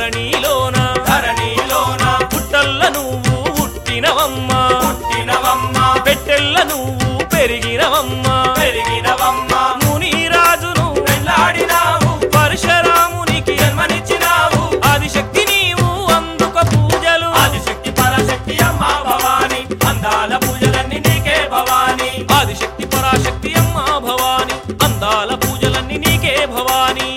ధరణిలోన ధరణిలోన పుట్టల్ల నువ్వు పుట్టినవమ్మా పుట్టినవమ్మ పెట్టెల్ల నువ్వు పెరిగినవమ్మా పెరిగినవమ్మ మునిరాజును పెళ్ళాడినావు పరశురామునికి జన్మనిచ్చినావు ఆదిశక్తి నీవు అందుక పూజలు ఆదిశక్తి పరాశక్తి అమ్మ భవాని అందాల పూజలన్నీ నీకే భవాని ఆదిశక్తి పరాశక్తి అమ్మ భవాని అందాల పూజలన్నీ నీకే భవాని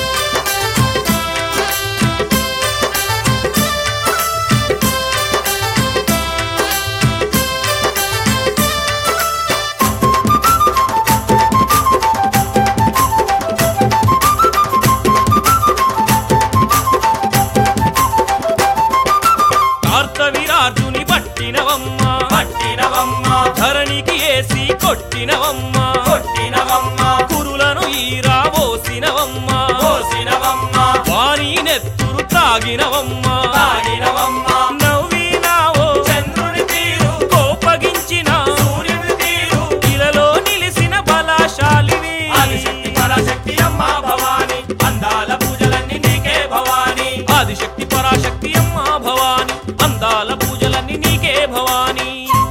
కార్తవీరార్జుని పట్టినవమ్మా పట్టినవమ్మ ధరణికి ఏసి కొట్టినవమ్మా కొట్టినవమ్మ కురులను ఈరా పోసినవమ్మా పోసినవమ్మ వాణి నెత్తురు తాగినవమ్మా తాగినవమ్మ నవ్వినావో చంద్రుని తీరు కోపగించిన సూర్యుని తీరు ఇలలో నిలిసిన బలశాలివి ఆదిశక్తి పరాశక్తి అమ్మ భవాని అందాల పూజలన్నీ నీకే భవాని ఆదిశక్తి పరాశక్తి అమ్మ భవాని అందాల పూజలన్నీ నీకే భవాని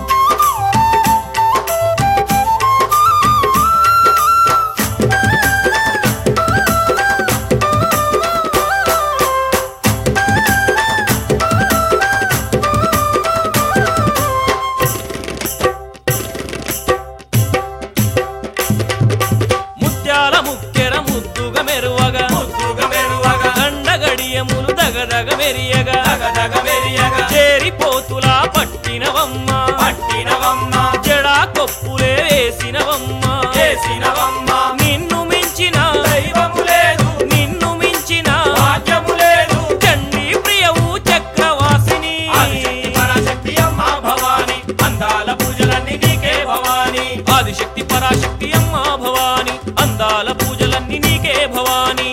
ముత్యాల ముక్కెర ముద్దుగా మెరువగా ముద్దుగా మెరువగా దండగడియములు దగదగ మెరియగా దగదగ మెరియగా చేరిపోతులా పట్టినవమ్మా పట్టినవమ్మ జడా కొప్పులే వేసినవమ్మా చేసినవమ్మ నిన్ను మించిన దైవము లేదు నిన్ను మించిన భాగ్యము లేదు చండీ ప్రియవు చక్రవాసిని ఆదిశక్తి పరాశక్తి అమ్మ భవాని అందాల పూజలన్నీ నీకే భవాని ఆదిశక్తి పరాశక్తి అమ్మ భవాని అందాల పూజలన్నీ నీకే భవాని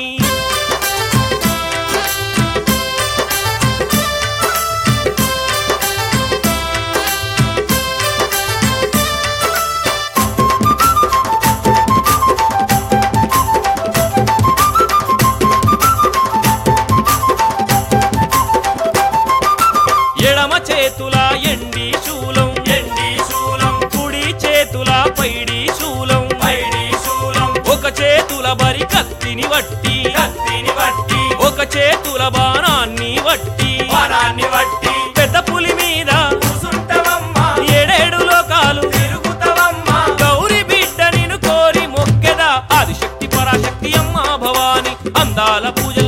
ఎడమ చేతుల ఎండి శూలం ఎండి శూలం కుడి చేతుల పైడి శూలం పైడి శూలం ఒక చేతుల బరి కత్తిని వట్టి కత్తిని బట్టి ఒక చేతుల బాణాన్ని వట్టి వరాన్ని బట్టి పెద్ద పులి మీద కూసుంటవమ్మ ఏడేడు లోకాలు తిరుగుతవమ్మ గౌరి బిడ్డ నిన్ను కోరి మొక్కెదా ఆదిశక్తి పరాశక్తి అమ్మ భవాని అందాల పూజ